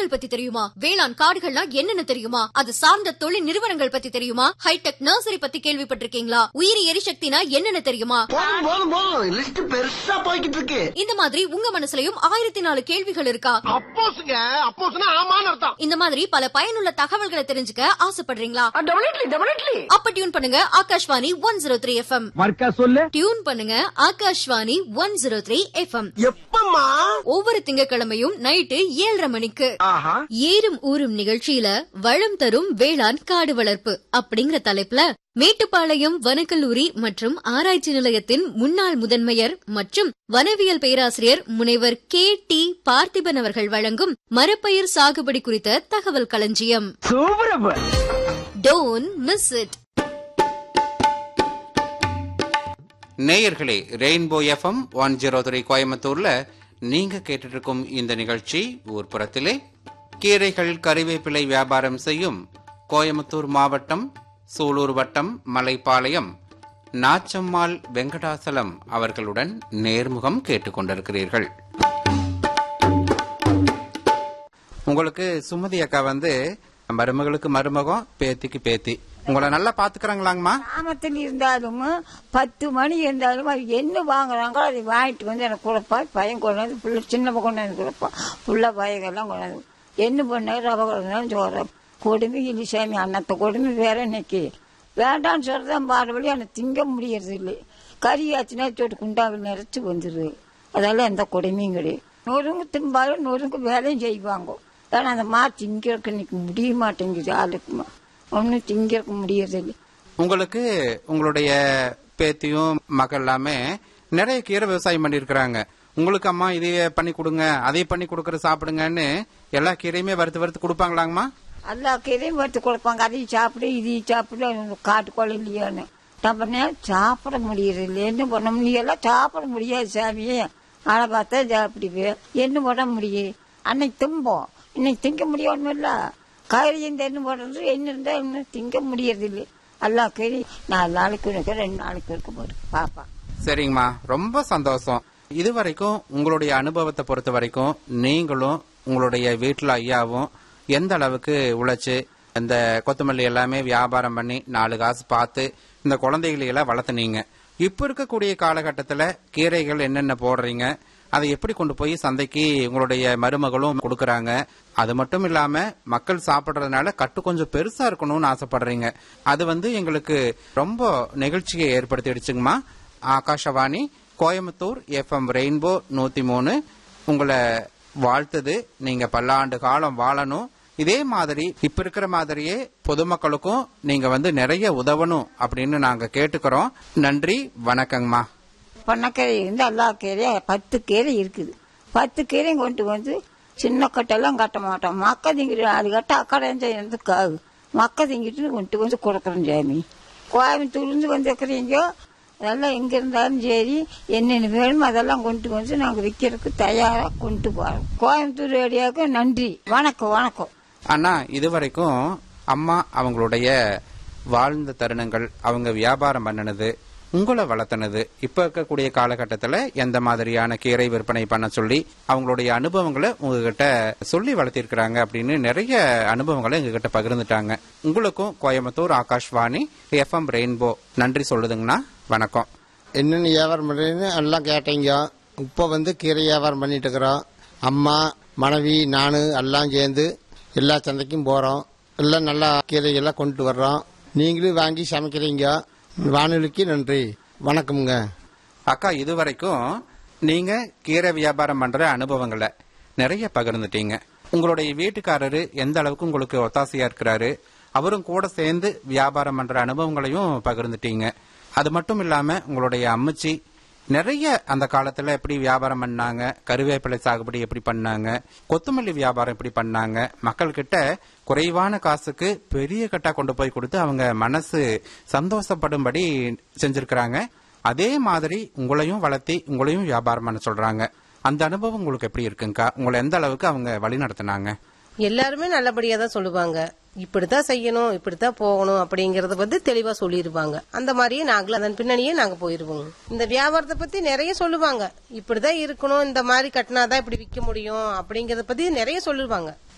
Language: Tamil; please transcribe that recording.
பயிர்கள் பத்தி தெரியுமா வேளாண் காடுகள்னா என்னென்ன தெரியுமா அது சார்ந்த தொழில் நிறுவனங்கள் பத்தி தெரியுமா ஹைடெக் நர்சரி பத்தி கேள்விப்பட்டிருக்கீங்களா உயிரி எரிசக்தினா என்னென்ன தெரியுமா போதும் போதும் போதும் லிஸ்ட் பெருசா போய்கிட்டு இருக்கு இந்த மாதிரி உங்க மனசுலயும் ஆயிரத்தி நாலு கேள்விகள் இருக்கா அப்போஸ்ங்க அப்போஸ்னா ஆமான்னு அர்த்தம் இந்த மாதிரி பல பயனுள்ள தகவல்களை தெரிஞ்சுக்க ஆசைப்படுறீங்களா டெபினெட்லி டெபினெட்லி அப்ப டியூன் பண்ணுங்க Akashvani one zero three FM மர்க்கா சொல்லு டியூன் பண்ணுங்க Akashvani one zero three FM எப்பம்மா ஒவ்வொரு திங்கட்கிழமையும் நைட்டு ஏழரை மணிக்கு ஆஹா ஏறும் ஊரும் நிகழ்ச்சியில வளம் தரும் வேளாண் காடு வளர்ப்பு அப்படிங்கிற தலைப்புல மேட்டுப்பாளையம் வனக்கல்லூரி மற்றும் ஆராய்ச்சி நிலையத்தின் முன்னாள் முதன்மையர் மற்றும் வனவியல் பேராசிரியர் முனைவர் கே டி பார்த்திபன் அவர்கள் வழங்கும் மரப்பயிர் சாகுபடி குறித்த தகவல் களஞ்சியம் சூப்பரப்ப டோன் மிஸ் இட் நேயர்களே rainbow FM one zero three கோயம்புத்தூர்ல நீங்க கேட்டுட்டு இருக்கும் இந்த நிகழ்ச்சி ஊர்ப்புறத்திலே கீரைகள் கறிவேப்பிலை வியாபாரம் செய்யும் கோயம்புத்தூர் மாவட்டம் சூலூர் வட்டம் மலைப்பாளையம் நாச்சம்மாள் வெங்கடாசலம் அவர்களுடன் நேர்முகம் கேட்டுக்கொண்டிருக்கிறீர்கள் உங்களுக்கு சுமதி அக்கா வந்து மருமகளுக்கு மருமகம் பேத்திக்கு பேத்தி உங்களை நல்லா பாத்துக்கிறாங்களாங்கம்மா கிராமத்தில் இருந்தாலும் பத்து மணி இருந்தாலும் அது என்ன வாங்குறாங்களோ அதை வாங்கிட்டு வந்து எனக்கு கொடுப்பா பையன் கொண்டாந்து புள்ள சின்ன கொண்டாந்து கொடுப்பா புள்ள பையங்கெல்லாம் கொண்டாந்து என்ன பண்ண ரவை கொண்டாந்து சோற கொடுமை இலிசாமி அன்னத்தை கொடுமை வேற இன்னைக்கு வேண்டாம்னு சொல்றதான் பாடுபடி ஆனால் திங்க முடியறது இல்லை கறி ஆச்சுன்னா சொட்டு குண்டாவில் நிறைச்சி வந்துடுது அதெல்லாம் எந்த கொடுமையும் கிடையாது நொறுங்கு திம்பாலும் நொறுங்கு வேலையும் செய்வாங்க ஏன்னா அந்த மா திங்கிறதுக்கு இன்னைக்கு முடிய மாட்டேங்குது ஆளுக்குமா ஒன்றும் திங்கிறதுக்கு முடியறதில்லை உங்களுக்கு உங்களுடைய பேத்தியும் மகள் எல்லாமே நிறைய கீரை விவசாயம் பண்ணிருக்கிறாங்க உங்களுக்கு அம்மா இதையே பண்ணி கொடுங்க அதை பண்ணி கொடுக்கற சாப்பிடுங்கன்னு எல்லா கீரையுமே வறுத்து வறுத்து கொடுப்பாங்களாங்கம்மா எல்லா கீரையும் வறுத்து கொடுப்பாங்க அதையும் சாப்பிடு இதையும் சாப்பிடு காட்டுக்கோள் இல்லையான்னு நம்ம நேரம் சாப்பிட முடியறது இல்லை என்ன பண்ண முடியும் எல்லாம் சாப்பிட முடியாது சாமியே ஆளை பார்த்தா சாப்பிடுவேன் என்ன பண்ண முடியும் அன்னைக்கு திம்போம் இன்னைக்கு திங்க முடியும் இல்ல கறியும் தென்னு போடுறது என்ன இருந்தா என்ன திங்க முடியறது இல்லை எல்லா கறி நாலு நாளைக்கு இருக்க ரெண்டு நாளைக்கு இருக்க போது பாப்பா சரிங்கம்மா ரொம்ப சந்தோஷம் இது வரைக்கும் உங்களுடைய அனுபவத்தை பொறுத்த வரைக்கும் நீங்களும் உங்களுடைய வீட்டுல ஐயாவும் எந்த அளவுக்கு உழைச்சு இந்த கொத்தமல்லி எல்லாமே வியாபாரம் பண்ணி நாலு காசு பார்த்து இந்த குழந்தைகளை எல்லாம் வளர்த்துனீங்க இப்ப இருக்கக்கூடிய காலகட்டத்துல கீரைகள் என்னென்ன போடுறீங்க அதை எப்படி கொண்டு போய் சந்தைக்கு உங்களுடைய மருமகளும் கொடுக்கறாங்க அது மட்டும் இல்லாம மக்கள் சாப்பிடுறதுனால கட்டு கொஞ்சம் பெருசா இருக்கணும்னு ஆசைப்படுறீங்க அது வந்து எங்களுக்கு ரொம்ப நிகழ்ச்சியை ஏற்படுத்திடுச்சுங்கம்மா ஆகாஷவாணி கோயம்புத்தூர் எஃப்எம் ரெயின்போ நூத்தி மூணு உங்களை வாழ்த்துது நீங்க பல்லாண்டு காலம் வாழணும் இதே மாதிரி இப்ப இருக்கிற மாதிரியே பொதுமக்களுக்கும் நீங்க வந்து நிறைய உதவணும் அப்படின்னு நாங்க கேட்டுக்கிறோம் நன்றி வணக்கங்கம்மா பண்ணக்கீரை இருந்து எல்லா கீரையும் பத்து கீரை இருக்குது பத்து கீரையும் கொண்டு வந்து சின்ன கட்டெல்லாம் கட்ட மாட்டோம் மக்க திங்கிட்டு அது கட்ட அக்கடைஞ்ச இருந்து காகு மக்க திங்கிட்டு கொண்டு வந்து கொடுக்குறோம் சாமி கோயம்புத்தூர்லேருந்து வந்துருக்கிறீங்க அதெல்லாம் எங்கே இருந்தாலும் சரி என்னென்ன வேணுமோ அதெல்லாம் கொண்டு வந்து நாங்கள் விற்கிறதுக்கு தயாராக கொண்டு போகிறோம் கோயம்புத்தூர் ஏரியாவுக்கு நன்றி வணக்கம் வணக்கம் அண்ணா இதுவரைக்கும் அம்மா அவங்களுடைய வாழ்ந்த தருணங்கள் அவங்க வியாபாரம் பண்ணினது உங்களை வளர்த்தனது இப்ப இருக்கக்கூடிய காலகட்டத்துல எந்த மாதிரியான கீரை விற்பனை பண்ண சொல்லி அவங்களுடைய அனுபவங்களை உங்ககிட்ட சொல்லி வளர்த்திருக்கிறாங்க அப்படின்னு நிறைய அனுபவங்களை எங்ககிட்ட பகிர்ந்துட்டாங்க உங்களுக்கும் கோயம்புத்தூர் ஆகாஷ்வாணி எஃப்எம் ரெயின்போ நன்றி சொல்லுதுங்கண்ணா வணக்கம் என்னென்ன வியாபாரம் பண்றீங்கன்னு எல்லாம் கேட்டீங்க இப்போ வந்து கீரை வியாபாரம் பண்ணிட்டு இருக்கிறோம் அம்மா மனைவி நான் எல்லாம் சேர்ந்து எல்லா சந்தைக்கும் போறோம் எல்லாம் நல்லா கீரைகள்லாம் கொண்டு வர்றோம் நீங்களும் வாங்கி சமைக்கிறீங்க வானொலிக்கு நன்றி வணக்கம்ங்க அக்கா இதுவரைக்கும் நீங்க கீரை வியாபாரம் பண்ற அனுபவங்களை நிறைய பகிர்ந்துட்டீங்க உங்களுடைய வீட்டுக்காரரு எந்த அளவுக்கு உங்களுக்கு ஒத்தாசையா இருக்கிறாரு அவரும் கூட சேர்ந்து வியாபாரம் பண்ற அனுபவங்களையும் பகிர்ந்துட்டீங்க அது மட்டும் இல்லாம உங்களுடைய அம்மச்சி நிறைய அந்த காலத்துல எப்படி வியாபாரம் பண்ணாங்க கருவேப்பிலை சாகுபடி எப்படி பண்ணாங்க கொத்தமல்லி வியாபாரம் எப்படி பண்ணாங்க மக்கள் கிட்ட குறைவான காசுக்கு பெரிய கட்டா கொண்டு போய் கொடுத்து அவங்க மனசு சந்தோஷப்படும்படி செஞ்சிருக்கிறாங்க அதே மாதிரி உங்களையும் வளர்த்தி உங்களையும் வியாபாரம் பண்ண சொல்றாங்க அந்த அனுபவம் உங்களுக்கு எப்படி இருக்குங்கக்கா உங்களை எந்த அளவுக்கு அவங்க வழி நடத்தினாங்க எல்லாருமே நல்லபடியா தான் சொல்லுவாங்க இப்படித்தான் செய்யணும் இப்படித்தான் போகணும் அப்படிங்கறத பத்தி தெளிவா சொல்லிருவாங்க அந்த மாதிரியே நாங்களும் அதன் பின்னணியே நாங்க போயிருவோம் இந்த வியாபாரத்தை பத்தி நிறைய சொல்லுவாங்க இப்படிதான் இருக்கணும் இந்த மாதிரி கட்டினாதான் இப்படி விற்க முடியும் அப்படிங்கறத பத்தி நிறைய சொல்லுவாங்க